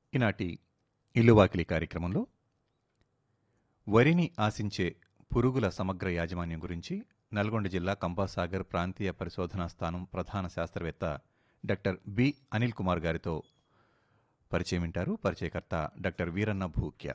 ఈనాటి ఇల్లువాకిలి కార్యక్రమంలో వరిని ఆశించే పురుగుల సమగ్ర యాజమాన్యం గురించి నల్గొండ జిల్లా కంపాసాగర్ ప్రాంతీయ పరిశోధనా స్థానం ప్రధాన శాస్త్రవేత్త డాక్టర్ బి అనిల్ కుమార్ గారితో పరిచయం వింటారు పరిచయకర్త డాక్టర్ వీరన్న భూక్య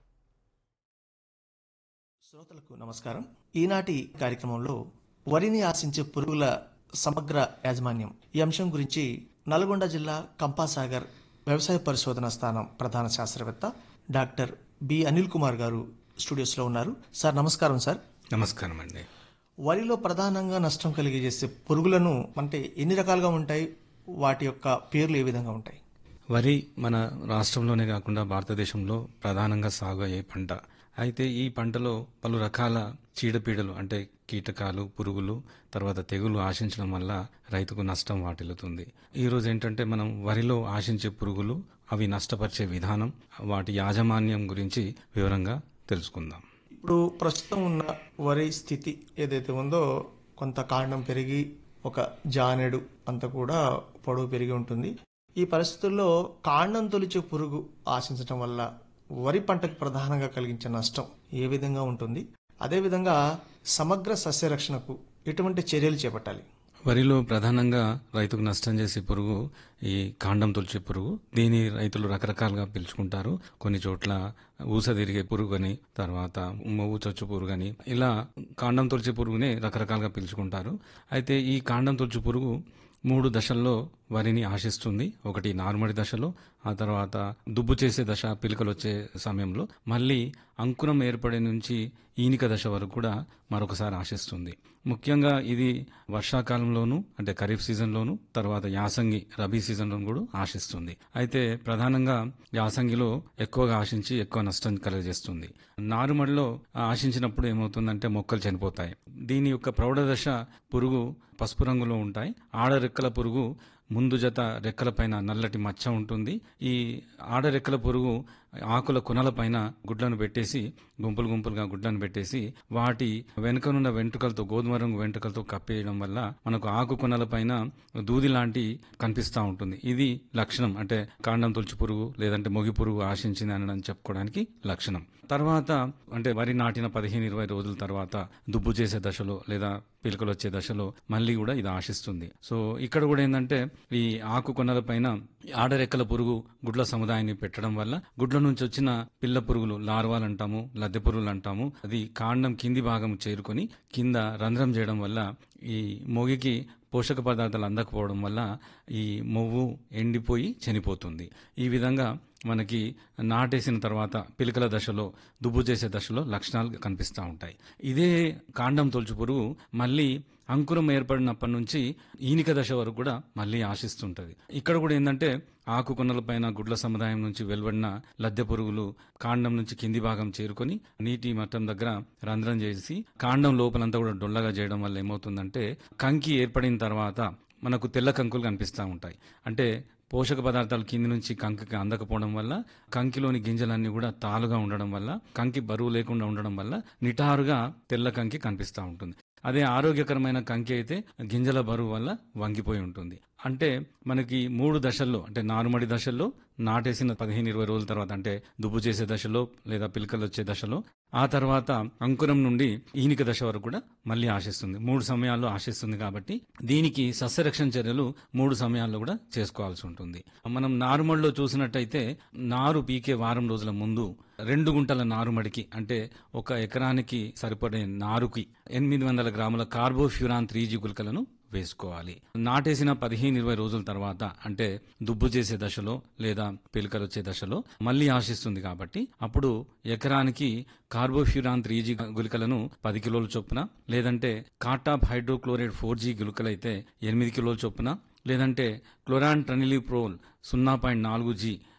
శ్రోతలకు నమస్కారం ఈనాటి కార్యక్రమంలో వరిని ఆశించే పురుగుల సమగ్ర యాజమాన్యం ఈ అంశం గురించి నల్గొండ జిల్లా కంపాసాగర్ వ్యవసాయ పరిశోధన స్థానం ప్రధాన శాస్త్రవేత్త డాక్టర్ బి అనిల్ కుమార్ గారు స్టూడియోస్లో ఉన్నారు సార్ నమస్కారం సార్ నమస్కారం అండి వరిలో ప్రధానంగా నష్టం కలిగజేసే పురుగులను అంటే ఎన్ని రకాలుగా ఉంటాయి వాటి యొక్క పేర్లు ఏ విధంగా ఉంటాయి వరి మన రాష్ట్రంలోనే కాకుండా భారతదేశంలో ప్రధానంగా సాగు అయ్యే పంట అయితే ఈ పంటలో పలు రకాల చీడపీడలు అంటే కీటకాలు పురుగులు తర్వాత తెగులు ఆశించడం వల్ల రైతుకు నష్టం వాటిల్లుతుంది ఈ రోజు ఏంటంటే మనం వరిలో ఆశించే పురుగులు అవి నష్టపరిచే విధానం వాటి యాజమాన్యం గురించి వివరంగా తెలుసుకుందాం ఇప్పుడు ప్రస్తుతం ఉన్న వరి స్థితి ఏదైతే ఉందో కొంత కాండం పెరిగి ఒక జానెడు అంత కూడా పొడవు పెరిగి ఉంటుంది ఈ పరిస్థితుల్లో కాండం తొలిచే పురుగు ఆశించడం వల్ల వరి పంటకు ప్రధానంగా కలిగించే నష్టం ఏ విధంగా ఉంటుంది అదేవిధంగా సమగ్ర సస్యరక్షణకు ఎటువంటి చర్యలు చేపట్టాలి వరిలో ప్రధానంగా రైతుకు నష్టం చేసే పురుగు ఈ కాండం తొలిచే పురుగు దీని రైతులు రకరకాలుగా పిలుచుకుంటారు కొన్ని చోట్ల ఊస తిరిగే పురుగు అని తర్వాత మొవ్వు చొచ్చు పురుగు అని ఇలా కాండం తొలిచే పురుగునే రకరకాలుగా పిలుచుకుంటారు అయితే ఈ కాండం తొలిచే పురుగు మూడు దశల్లో వరిని ఆశిస్తుంది ఒకటి నార్మడి దశలో ఆ తర్వాత దుబ్బు చేసే దశ పిలకలు వచ్చే సమయంలో మళ్ళీ అంకురం ఏర్పడే నుంచి ఈనిక దశ వరకు కూడా మరొకసారి ఆశిస్తుంది ముఖ్యంగా ఇది వర్షాకాలంలోను అంటే ఖరీఫ్ సీజన్లోను తర్వాత యాసంగి రబీ సీజన్లోను కూడా ఆశిస్తుంది అయితే ప్రధానంగా యాసంగిలో ఎక్కువగా ఆశించి ఎక్కువ నష్టం కలుగజేస్తుంది నారుమడిలో ఆశించినప్పుడు ఏమవుతుందంటే మొక్కలు చనిపోతాయి దీని యొక్క ప్రౌఢ దశ పురుగు పసుపు రంగులో ఉంటాయి ఆడ రెక్కల పురుగు ముందు జత రెక్కలపైన నల్లటి మచ్చ ఉంటుంది ఈ ఆడ రెక్కల పురుగు ఆకుల కొనలపైన గుడ్లను పెట్టేసి గుంపులు గుంపులుగా గుడ్లను పెట్టేసి వాటి వెనుకనున్న వెంట్రుకలతో గోధుమ రంగు వెంట్రుకలతో కప్పేయడం వల్ల మనకు ఆకు కొనలపైన దూది లాంటి కనిపిస్తూ ఉంటుంది ఇది లక్షణం అంటే కాండం తులుచు పురుగు లేదంటే మొగి పురుగు ఆశించింది అనడం చెప్పుకోవడానికి లక్షణం తర్వాత అంటే వరి నాటిన పదిహేను ఇరవై రోజుల తర్వాత దుబ్బు చేసే దశలో లేదా పిలకలు వచ్చే దశలో మళ్ళీ కూడా ఇది ఆశిస్తుంది సో ఇక్కడ కూడా ఏంటంటే ఈ ఆకు కొనల పైన ఆడరెక్కల పురుగు గుడ్ల సముదాయాన్ని పెట్టడం వల్ల గుడ్ల నుంచి వచ్చిన పిల్ల పురుగులు లార్వాలు అంటాము లద్దె పురుగులు అంటాము అది కాండం కింది భాగం చేరుకొని కింద రంధ్రం చేయడం వల్ల ఈ మొగికి పోషక పదార్థాలు అందకపోవడం వల్ల ఈ మొవ్వు ఎండిపోయి చనిపోతుంది ఈ విధంగా మనకి నాటేసిన తర్వాత పిలకల దశలో దుబ్బు చేసే దశలో లక్షణాలు కనిపిస్తూ ఉంటాయి ఇదే కాండం తొలుచు పురుగు మళ్ళీ అంకురం ఏర్పడినప్పటి నుంచి ఈనిక దశ వరకు కూడా మళ్ళీ ఆశిస్తుంటది ఇక్కడ కూడా ఏంటంటే ఆకు కొనలపైన గుడ్ల సముదాయం నుంచి వెలువడిన లద్దె పురుగులు కాండం నుంచి కింది భాగం చేరుకొని నీటి మట్టం దగ్గర రంధ్రం చేసి కాండం లోపలంతా కూడా డొల్లగా చేయడం వల్ల ఏమవుతుందంటే కంకి ఏర్పడిన తర్వాత మనకు తెల్ల కంకులు కనిపిస్తూ ఉంటాయి అంటే పోషక పదార్థాలు కింది నుంచి కంకికి అందకపోవడం వల్ల కంకిలోని గింజలన్నీ కూడా తాలుగా ఉండడం వల్ల కంకి బరువు లేకుండా ఉండడం వల్ల నిటారుగా తెల్ల కంకి కనిపిస్తూ ఉంటుంది అదే ఆరోగ్యకరమైన కంకి అయితే గింజల బరువు వల్ల వంగిపోయి ఉంటుంది అంటే మనకి మూడు దశల్లో అంటే నారుమడి దశల్లో నాటేసిన పదిహేను ఇరవై రోజుల తర్వాత అంటే దుబ్బు చేసే దశలో లేదా పిలకలు వచ్చే దశలో ఆ తర్వాత అంకురం నుండి ఈనిక దశ వరకు కూడా మళ్ళీ ఆశిస్తుంది మూడు సమయాల్లో ఆశిస్తుంది కాబట్టి దీనికి సస్యరక్షణ చర్యలు మూడు సమయాల్లో కూడా చేసుకోవాల్సి ఉంటుంది మనం నారుమడిలో చూసినట్టయితే నారు పీకే వారం రోజుల ముందు రెండు గుంటల నారుమడికి అంటే ఒక ఎకరానికి సరిపడే నారుకి ఎనిమిది వందల గ్రాముల కార్బోఫ్యూరాన్ త్రీ జీ గుళికలను వేసుకోవాలి నాటేసిన పదిహేను ఇరవై రోజుల తర్వాత అంటే దుబ్బు చేసే దశలో లేదా పిలకలు వచ్చే దశలో మళ్ళీ ఆశిస్తుంది కాబట్టి అప్పుడు ఎకరానికి కార్బోఫ్యూరాన్ త్రీ జీ గుళికలను పది కిలోల చొప్పున లేదంటే కాటాప్ హైడ్రోక్లోరైడ్ ఫోర్ జీ గుళికలైతే ఎనిమిది కిలోల చొప్పున లేదంటే క్లోరాన్ ట్రనిలిప్రోల్ సున్నా పాయింట్ నాలుగు జీ